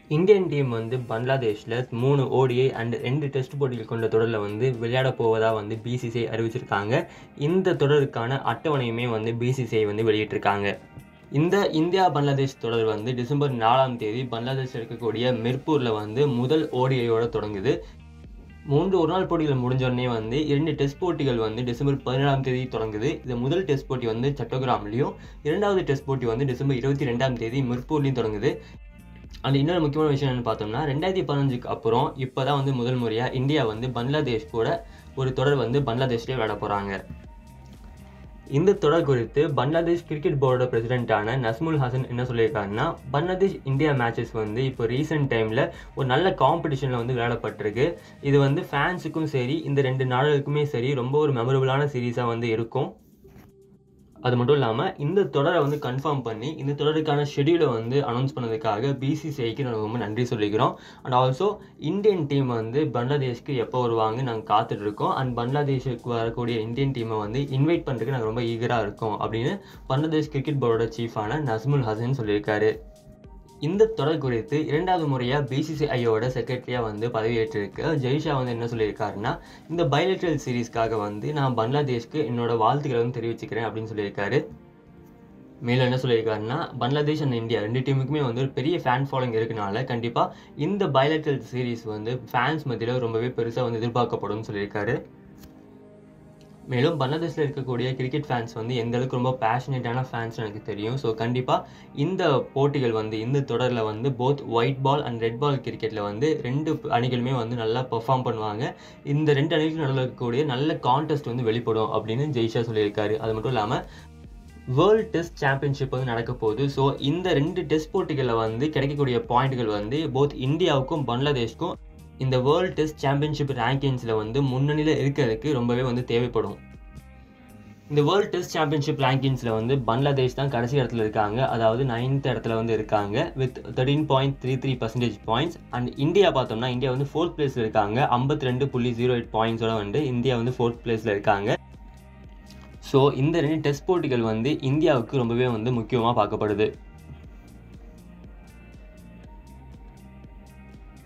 Indian team வந்து பங்களாதேஷில் மூணு ஓடிஐ அண்ட் ரெண்டு டெஸ்ட் போட்டிகள் கொண்ட தொடரில் வந்து விளையாட போவதாக வந்து பிசிசிஐ அறிவிச்சிருக்காங்க இந்த தொடருக்கான அட்டவணையுமே வந்து பிசிசிஐ வந்து வெளியிட்டிருக்காங்க இந்த இந்தியா பங்களாதேஷ் தொடர் வந்து டிசம்பர் நாலாம் தேதி பங்களாதேஷில் இருக்கக்கூடிய மிர்பூரில் வந்து முதல் ஓடிஐயோட தொடங்குது மூன்று ஒரு நாள் போட்டிகள் முடிஞ்சோடனே வந்து இரண்டு டெஸ்ட் போட்டிகள் வந்து டிசம்பர் பதினேழாம் தேதி தொடங்குது இது முதல் டெஸ்ட் போட்டி வந்து சட்டோகிராம்லையும் இரண்டாவது டெஸ்ட் போட்டி வந்து டிசம்பர் இருபத்தி ரெண்டாம் தேதி மிர்பூர்லையும் தொடங்குது அந்த இன்னொரு முக்கியமான விஷயம் என்னென்னு பார்த்தோம்னா ரெண்டாயிரத்தி பதினஞ்சுக்கு அப்புறம் இப்போ தான் வந்து முதல் முறையாக இந்தியா வந்து பங்களாதேஷ் கூட ஒரு தொடர் வந்து பங்களாதேஷ்லேயே விளையாட போகிறாங்க இந்த தொடர் குறித்து பங்களாதேஷ் கிரிக்கெட் போர்டோட பிரசிடென்ட்டான நஸ்முல் ஹசன் என்ன சொல்லியிருக்காருன்னா பங்களாதேஷ் இந்தியா மேட்சஸ் வந்து இப்போ ரீசெண்ட் டைமில் ஒரு நல்ல காம்படிஷனில் வந்து விளையாடப்பட்டிருக்கு இது வந்து ஃபேன்ஸுக்கும் சரி இந்த ரெண்டு நாடுகளுக்குமே சரி ரொம்ப ஒரு மெமரபுளான சீரீஸாக வந்து இருக்கும் அது மட்டும் இல்லாமல் இந்த தொடரை வந்து கன்ஃபார்ம் பண்ணி இந்த தொடருக்கான ஷெடியூலை வந்து அனௌன்ஸ் பண்ணதுக்காக பிசிசிஐக்கு நாங்கள் ரொம்ப நன்றி சொல்லிக்கிறோம் அண்ட் ஆல்சோ இந்தியன் டீம் வந்து பங்களாதேஷ்க்கு எப்போ வருவாங்க நாங்கள் காத்துட்ருக்கோம் அண்ட் பங்களாதேஷுக்கு வரக்கூடிய இந்தியன் டீமை வந்து இன்வைட் பண்ணுறதுக்கு நாங்கள் ரொம்ப ஈகராக இருக்கோம் அப்படின்னு பங்களாதேஷ் கிரிக்கெட் போர்டோட சீஃபான நஸ்முல் ஹசன் சொல்லியிருக்காரு இந்த தொடர் குறித்து இரண்டாவது முறையாக பிசிசிஐயோட செக்ரட்டரியாக வந்து பதவியேற்றிருக்க ஜெய்ஷா வந்து என்ன சொல்லியிருக்காருன்னா இந்த பைலேட்ரல் சீரீஸ்க்காக வந்து நான் பங்களாதேஷ்க்கு என்னோட வாழ்த்துக்களை வந்து தெரிவிச்சுக்கிறேன் அப்படின்னு சொல்லியிருக்காரு மேலும் என்ன சொல்லியிருக்காருன்னா பங்களாதேஷ் அண்ட் இந்தியா ரெண்டு டீமுக்குமே வந்து ஒரு பெரிய ஃபேன் ஃபாலோயிங் இருக்கனால கண்டிப்பாக இந்த பைலேட்ரல் சீரீஸ் வந்து ஃபேன்ஸ் மத்தியில் ரொம்பவே பெருசாக வந்து எதிர்பார்க்கப்படும் சொல்லியிருக்காரு மேலும் பங்களாதேஷில் இருக்கக்கூடிய கிரிக்கெட் ஃபேன்ஸ் வந்து எந்த அளவுக்கு ரொம்ப பேஷனேட்டான ஃபேன்ஸ் எனக்கு தெரியும் ஸோ கண்டிப்பாக இந்த போட்டிகள் வந்து இந்த தொடரில் வந்து both white ball and red ball கிரிக்கெட்டில் வந்து ரெண்டு அணிகளுமே வந்து நல்லா பெர்ஃபார்ம் பண்ணுவாங்க இந்த ரெண்டு அணிகளுக்கு நடுவில் இருக்கக்கூடிய நல்ல கான்டெஸ்ட் வந்து வெளிப்படும் அப்படின்னு ஜெய்ஷா சொல்லியிருக்காரு அது மட்டும் இல்லாமல் வேர்ல்டு டெஸ்ட் சாம்பியன்ஷிப் வந்து நடக்க போகுது ஸோ இந்த ரெண்டு டெஸ்ட் போட்டிகளில் வந்து கிடைக்கக்கூடிய பாயிண்ட்கள் வந்து போத் இந்தியாவுக்கும் பங்களாதேஷ்க்கும் இந்த வேர்ல்டு டெஸ்ட் சாம்பியன்ஷிப் ரேங்கிங்ஸில் வந்து முன்னணியில் இருக்கிறதுக்கு ரொம்பவே வந்து தேவைப்படும் இந்த வேர்ல்டு டெஸ்ட் சாம்பியன்ஷிப் ரேங்கிங்ஸில் வந்து பங்களாதேஷ் தான் கடைசி இடத்துல இருக்காங்க அதாவது நைன்த் இடத்துல வந்து இருக்காங்க with thirteen point three three percentage points and India பார்த்தோம்னா இந்தியா வந்து ஃபோர்த் பிளேஸில் இருக்காங்க ஐம்பத்தி ரெண்டு புள்ளி ஜீரோ எயிட் பாயிண்ட்ஸோட வந்து இந்தியா வந்து ஃபோர்த் பிளேஸில் இருக்காங்க ஸோ இந்த ரெண்டு டெஸ்ட் போட்டிகள் வந்து இந்தியாவுக்கு ரொம்பவே வந்து முக்கியமாக பார்க்கப்படுது